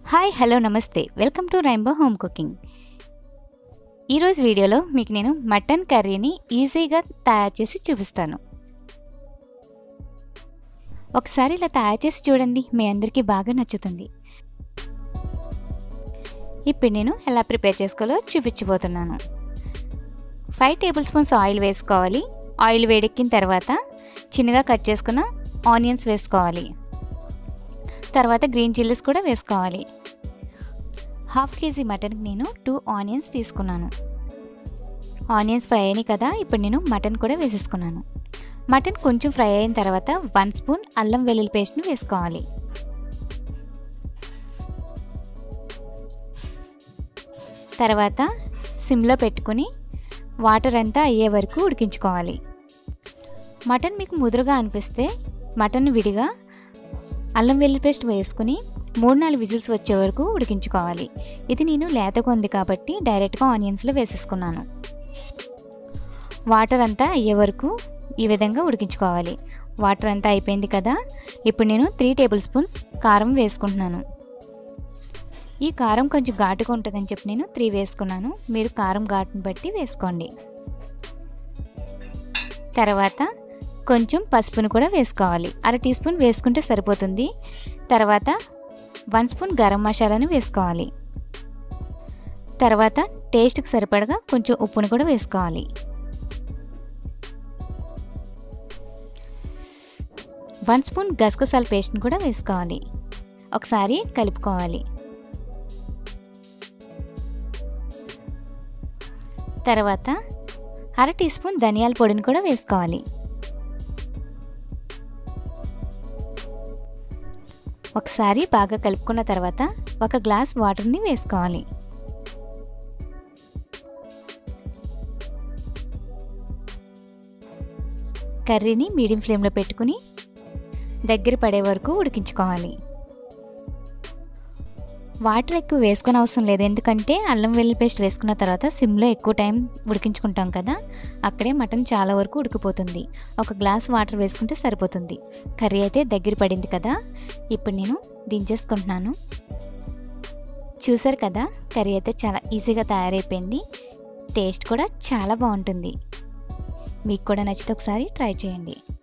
hi hello నమస్తే welcome to rainbow home cooking ఈరోజు వీడియోలో మీకు నేను మటన్ కర్రీని ఈజీగా తయారు చేసి చూపిస్తాను ఒకసారి ఇలా తయారు చేసి చూడండి మీ అందరికీ బాగా నచ్చుతుంది ఇప్పుడు నేను ఎలా ప్రిపేర్ చేసుకోవాలో చూపించబోతున్నాను ఫైవ్ టేబుల్ స్పూన్స్ ఆయిల్ వేసుకోవాలి ఆయిల్ వేడెక్కిన తర్వాత చిన్నగా కట్ చేసుకున్న ఆనియన్స్ వేసుకోవాలి తర్వాత గ్రీన్ చిల్లీస్ కూడా వేసుకోవాలి హాఫ్ కేజీ మటన్కి నేను టూ ఆనియన్స్ తీసుకున్నాను ఆనియన్స్ ఫ్రై అయినాయి కదా ఇప్పుడు నేను మటన్ కూడా వేసేసుకున్నాను మటన్ కొంచెం ఫ్రై అయిన తర్వాత వన్ స్పూన్ అల్లం వెల్లుల్లి పేస్ట్ని వేసుకోవాలి తర్వాత సిమ్లో పెట్టుకుని వాటర్ అంతా అయ్యే వరకు ఉడికించుకోవాలి మటన్ మీకు ముదురుగా అనిపిస్తే మటన్ విడిగా అల్లం వెల్లుల్లి పేస్ట్ వేసుకుని మూడు నాలుగు విజిల్స్ వచ్చే వరకు ఉడికించుకోవాలి ఇది నేను లేతగా ఉంది కాబట్టి డైరెక్ట్గా ఆనియన్స్లో వేసేసుకున్నాను వాటర్ అంతా అయ్యే వరకు ఈ విధంగా ఉడికించుకోవాలి వాటర్ అంతా అయిపోయింది కదా ఇప్పుడు నేను త్రీ టేబుల్ స్పూన్స్ కారం వేసుకుంటున్నాను ఈ కారం కొంచెం ఘాటుగా ఉంటుందని చెప్పి నేను త్రీ వేసుకున్నాను మీరు కారం ఘాటును బట్టి వేసుకోండి తర్వాత కొంచెం పసుపును కూడా వేసుకోవాలి అర టీ స్పూన్ వేసుకుంటే సరిపోతుంది తర్వాత వన్ స్పూన్ గరం మసాలాను వేసుకోవాలి తర్వాత టేస్ట్కి సరిపడగా కొంచెం ఉప్పును కూడా వేసుకోవాలి వన్ స్పూన్ గసగసాల పేస్ట్ని కూడా వేసుకోవాలి ఒకసారి కలుపుకోవాలి తర్వాత అర టీ స్పూన్ ధనియాల పొడిని కూడా వేసుకోవాలి ఒకసారి బాగా కలుపుకున్న తర్వాత ఒక గ్లాస్ వాటర్ని వేసుకోవాలి కర్రీని మీడియం ఫ్లేమ్లో పెట్టుకుని దగ్గర పడే వరకు ఉడికించుకోవాలి వాటర్ ఎక్కువ వేసుకునే అవసరం లేదు ఎందుకంటే అల్లం వెల్లుల్లి పేస్ట్ వేసుకున్న తర్వాత సిమ్లో ఎక్కువ టైం ఉడికించుకుంటాం కదా అక్కడే మటన్ చాలా వరకు ఉడికిపోతుంది ఒక గ్లాస్ వాటర్ వేసుకుంటే సరిపోతుంది కర్రీ అయితే దగ్గర పడింది కదా ఇప్పుడు నేను దించేసుకుంటున్నాను చూసారు కదా కర్రీ అయితే చాలా ఈజీగా తయారైపోయింది టేస్ట్ కూడా చాలా బాగుంటుంది మీకు కూడా నచ్చితే ఒకసారి ట్రై చేయండి